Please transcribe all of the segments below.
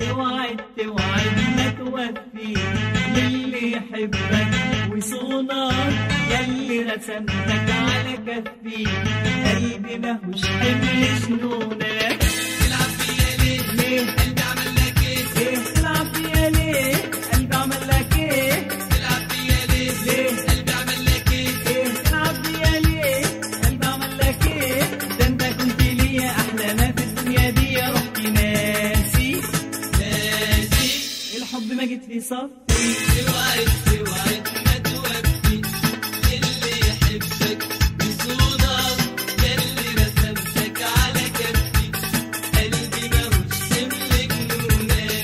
توعد توعد ما توفي للي يحبك ويصونك يلي رسمتك على كفي قلبي ماهوش حمل جنونك تلعب فيا ليه ليه قلبي عمل لك ايه ليه تلعب فيا ليه قلبي عمل لك ايه تلعب فيا ليه ليه قلبي عمل لك ايه ايه تلعب فيا ليه قلبي عمل لك ايه ده انت كنت ليا احلى ما في الدنيا دي رحت ناسي ناسي الحب ما جيت في صفي توعد توعد ما توفي اللي يحبك يصونك يلي رسمتك على كفي قلبي ماهوش حمل جنونك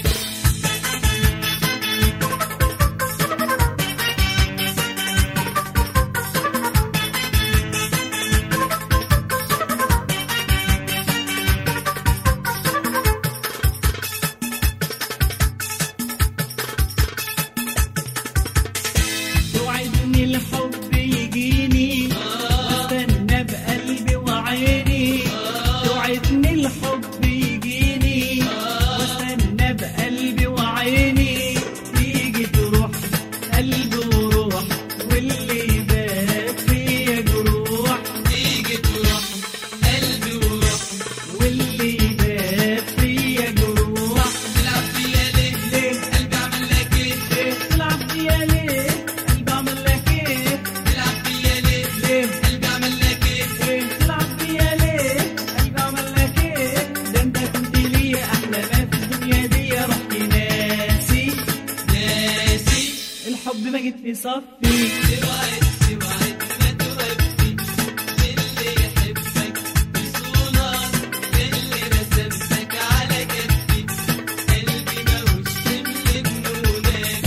توعدني الحب يجيني واستنى بقلبي وعيني توعدني الحب يجيني واستنى بقلبي وعيني تيجي تروح قلبي وروح واللي بات فيا جروح تيجي تروح قلبي وروح واللي بات فيا جروح تلعب فيا ليه ليه قلبي عمل لك ايه ليه تلعب فيا ليه قلبي عمل لك ايه تلعب فيا ليه ليه قلبي عمل لك ايه ايه تلعب فيا ليه قلبي عمل لك ايه ده انت كنت ليا احلى ما في الدنيا دي رحت ناسي ناسي الحب ما جيت في صفي توعد توعد ما توفي اللي يحبك يصونك اللي رسمتك على كفي قلبي ماهوش حمل جنونك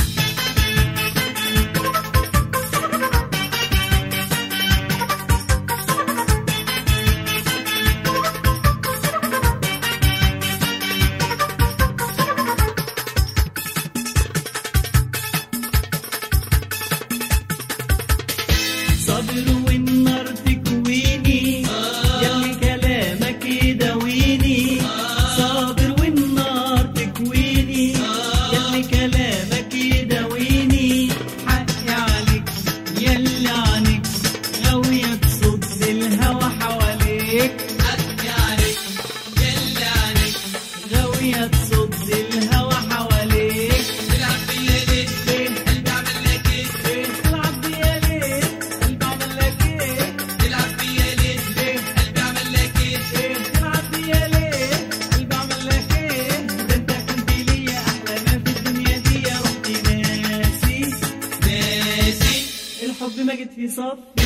صابر والنار تكويني يلي كلامك يداويني صابر والنار تكويني يلي كلامك يداويني حقي عليك يلي عنك غاوية تصد الهوى حواليك حكي عليك يلا عليك غاوية تصد الهوى حواليك تلعب فيا ليه ليه قلبي عمل لك ايه ليه تلعب بيا ليه قلبي عمل لك ايه تلعب فيا ليه ليه قلبي عمل لك ايه ايه تلعب بيا ليه قلبي عمل لك ايه ده انت كنت ليا احلى ما في الدنيا دي رحت ناسي ناسي الحب ما جيت في صفي